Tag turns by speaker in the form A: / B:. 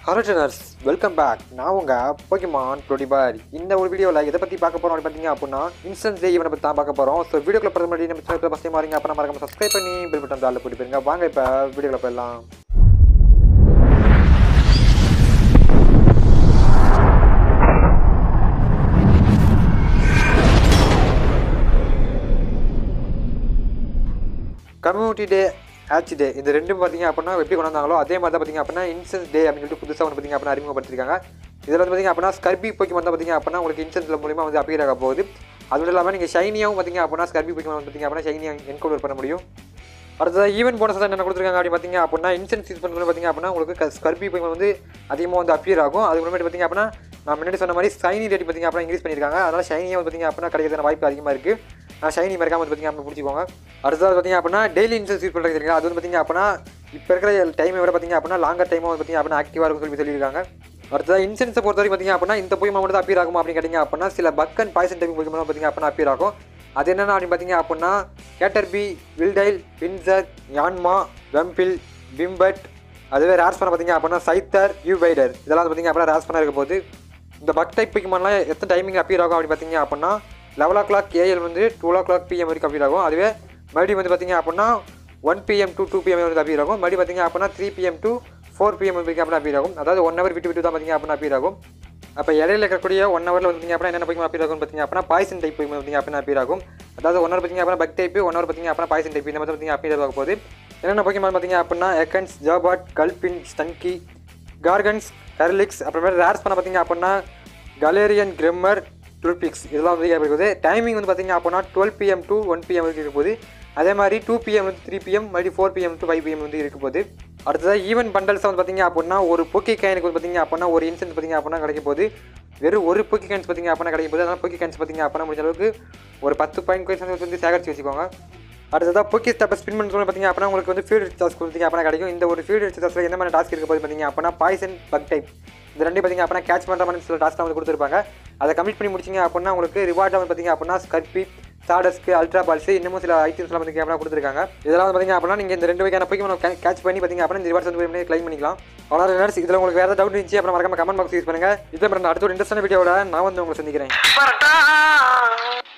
A: hello ட்ரெனர்ஸ் welcome back நான் உங்கள் Pokemon ப்ரோடிபார் இந்த ஒரு வீடியோவில் எதை பற்றி பார்க்க போகிறோம் பார்த்தீங்க அப்படின்னா இன்ஸ்டன்ஸ் டே இவனை பற்றி தான் பார்க்க போகிறோம் ஸோ வீடியோக்குள்ள போகிறது முன்னாடி நம்ம சேனல் ஃபஸ்ட் டைம் வரீங்க அப்போ மறக்காம சப்ஸ்கிரைப் பண்ணி பில் பட்டன் தாளில் போட்டு போயிருங்க வாங்க இப்போ வீடியோக்குள்ள போயிடலாம் கம்யூனிட்டி டே ஆட்ச் டே இந்த ரெண்டும் பார்த்தீங்க அப்படின்னா எப்படி கொண்டு வந்தாங்களோ அதே மாதிரி தான் பார்த்தீங்க அப்படின்னா இன்சென்ஸ் டே அப்படின்னு சொல்லிட்டு புதுசாக வந்து பார்த்தீங்க அப்படின்னா அறிமுகப்படுத்திருக்காங்க இதில் வந்து பார்த்தீங்க அப்படின்னா ஸ்கர்பி போக்கி வந்து பார்த்தீங்க அப்படின்னா உங்களுக்கு இன்சென்ஸில் மூலியமாக வந்து அப்பியர் ஆக போகுது அது இல்லாமல் நீங்கள் ஷைனியாகவும் பார்த்தீங்க அப்படின்னா ஸ்கர்பி போக்கி வந்து பார்த்தீங்க அப்படின்னா ஷைனியாக என்கவுண்டர் பண்ண முடியும் அடுத்தது ஈவென்ட் போனஸ் தான் என்ன கொடுத்துருக்காங்க அப்படி பார்த்தீங்க அப்படின்னா இன்சென்ஸ் யூஸ் பண்ணுறது பார்த்தீங்க அப்படின்னா உங்களுக்கு ஸ்கர்பி போய் வந்து அதிகமாக வந்து அப்பியர் ஆகும் அதுக்கு முன்னாடி பார்த்தீங்க அப்படின்னா நான் முன்னாடி சொன்ன மாதிரி ஷைனி ரேட் பார்த்தீங்க அப்படின்னா இன்க்ரீஸ் பண்ணியிருக்காங்க அதனால் ஷைனியாக வந்து பார்த்தீங்க அப்படின்னா கிடைக்கிறதுன வாய்ப்பு அதிகமாக இருக்குது நான் ஷைனி மறக்காம வந்து பார்த்தீங்க அப்படின்னா பிடிச்சிக்கோங்க அடுத்தது பார்த்தீங்க அப்படின்னா டெய்லி இன்சென்ஸ் யூஸ் பண்ணுறது தெரியுங்களா அது வந்து பார்த்தீங்க அப்படின்னா இப்போ இருக்கிற டைமை விட பார்த்தீங்க அப்படின்னா லாங்கர் டைமாக வந்து பார்த்தீங்க அப்படின்னா ஆக்டிவாக இருக்கும்னு சொல்லி சொல்லியிருக்காங்க அடுத்தது இன்சென்ஸை பொறுத்த வரைக்கும் பார்த்தீங்க அப்படின்னா இந்த போய் மட்டும் தான் அப்பியர் ஆகும் அப்படின்னு கேட்டிங்க அப்படின்னா சில பக் அண்ட் பாய்சன் டைப் போய் பார்த்தீங்க அப்படின்னா அப்பியர் ஆகும் அது என்னென்ன அப்படின்னு பார்த்தீங்க அப்படின்னா கேட்டர்பி வில்டைல் பின்சர் யான்மா வெம்பில் பிம்பட் அதுவே ரேஸ் பண்ண பார்த்தீங்க அப்படின்னா சைத்தர் யூவைடர் இதெல்லாம் வந்து பார்த்தீங்க அப்படின்னா ரேஸ் பண்ண இருக்க போது இந்த பக் டைப் பிக்மெண்ட்லாம் எத்தனை டைமிங் அப்பியர் ஆகும் அப்படின்னு பார்த்தீங்க அப்படின்னா லெவல் ஓ கிளாக் ஏஎல் வந்து டுவெல் ஓ கிளாக் பிஎம் வரைக்கும் அப்பியர் ஆகும் அதுவே மறுபடியும் வந்து பார்த்தீங்க அப்படின்னா one PM to two PM வந்து அப்பியர் ஆகும் மறுபடியும் பார்த்தீங்க அப்படின்னா three PM to four PM வரைக்கும் அப்படின்னா அப்பியர் ஆகும் அதாவது ஒன் ஹவர் விட்டு விட்டு தான் பார்த்தீங்க அப்படின்னா அப்பியர் ஆகும் அப்போ இடையில இருக்கக்கூடிய ஒன் ஹவரில் வந்து அப்படின்னா என்னென்ன போய் அப்பியர் ஆகும் பார்த்தீங்க அப்படின்னா பாய்சன் டைப் போய் பார்த்தீங்க அப்படின்னா அப்பியர் ஆகும் அதாவது ஒன் ஹவர் பார்த்தீங்க அப்படின்னா பக் டைப் ஒன் ஹவர் பார்த்தீங்க அப்படின்னா பாய்சன் டைப் இந்த மாதிரி பார்த்தீங்க அப்பியர் ஆக போகுது என்னென்ன போக்கிமான் பார்த்தீங்க அப்படின்னா எக்கன்ஸ் ஜாபாட் கல்பின் ஸ்டன்கி கார்கன்ஸ் கர்லிக்ஸ் அப்புறமேட்டு ரேர்ஸ் பண்ண பார்த்தீங்க அப்படின்னா கலேரியன் கிரெம்மர் ட்ரூபிக்ஸ் இதெல்லாம் வந்து இருக்குது டைமிங் வந்து பார்த்தீங்க அப்படின்னா twelve PM to one PM வரைக்கும் இருக்க போகுது அதே மாதிரி டூ பிஎம் வந்து த்ரீ பிஎம் மறுபடியும் four PM to five PM வந்து இருக்க போகுது அடுத்ததாக ஈவென்ட் பண்டல்ஸ் வந்து பார்த்தீங்க அப்படின்னா ஒரு பொக்கி காயினுக்கு வந்து பார்த்தீங்க அப்படின்னா ஒரு இன்சென்ஸ் பார்த்தீங்க அப்படின்னா கிடைக்க போகுது வெறும் ஒரு பொக்கி காயின்ஸ் பார்த்தீங்க அப்படின்னா கிடைக்க போகுது அதனால் பொக்கி காயின்ஸ் பார்த்தீங்க அப்படின்னா முடிஞ்ச அளவுக்கு ஒரு பத்து பாயிண்ட் கோயின்ஸ் வந்து சேகரித்து வச்சுக்கோங்க அடுத்ததாக போக்கி ஸ்டெப்பை ஸ்பின் பண்ணுறது பார்த்தீங்க அப்படின்னா உங்களுக்கு வந்து ஃபீல்டு டாஸ்க் பார்த்தீங்க அப்படின்னா கிடைக்கும் இந்த ஒரு ஃபீல்டு டாஸ்க்கில் என்ன மாதிரி டாஸ்க் இருக்க போது பார்த்தீங்க அப்படின்னா பாய்சன் பக் டைப் இந்த ரெண்டு பார்த்தீங்க அப்படின்னா கேட்ச் பண்ணுற மாதிரி சில டாஸ்க் வந்து கொடுத்துருப்பாங்க அதை கம்ப்ளீட் பண்ணி முடிச்சிங்க அப்படின்னா உங்களுக்கு ரிவார்டாக வந்து பார்த்தீங்க அப்படின்னா ஸ்கர்பி சாடஸ்க்கு அல்ட்ரா பால்ஸ் இன்னமும் சில ஐட்டம்ஸ்லாம் வந்து அப்படின்னா கொடுத்துருக்காங்க இதெல்லாம் வந்து பார்த்தீங்க அப்படின்னா நீங்கள் இந்த ரெண்டு வகையான போய் கேட்ச் பண்ணி பார்த்தீங்க அப்படின்னா இந்த ரிவார்ட்ஸ் வந்து கிளைம் பண்ணிக்கலாம் அவ்வளோ நர்ஸ் இதில் உங்களுக்கு வேறு டவுட் இருந்துச்சு அப்புறம் மறக்காம கமெண்ட் பாக்ஸ் யூஸ் பண்ணுங்கள் இதே மாதிரி அடுத்த ஒரு இன்ட்ரெஸ்டான வீடியோட நான் வந்து உங்களை சந்திக்கிறேன்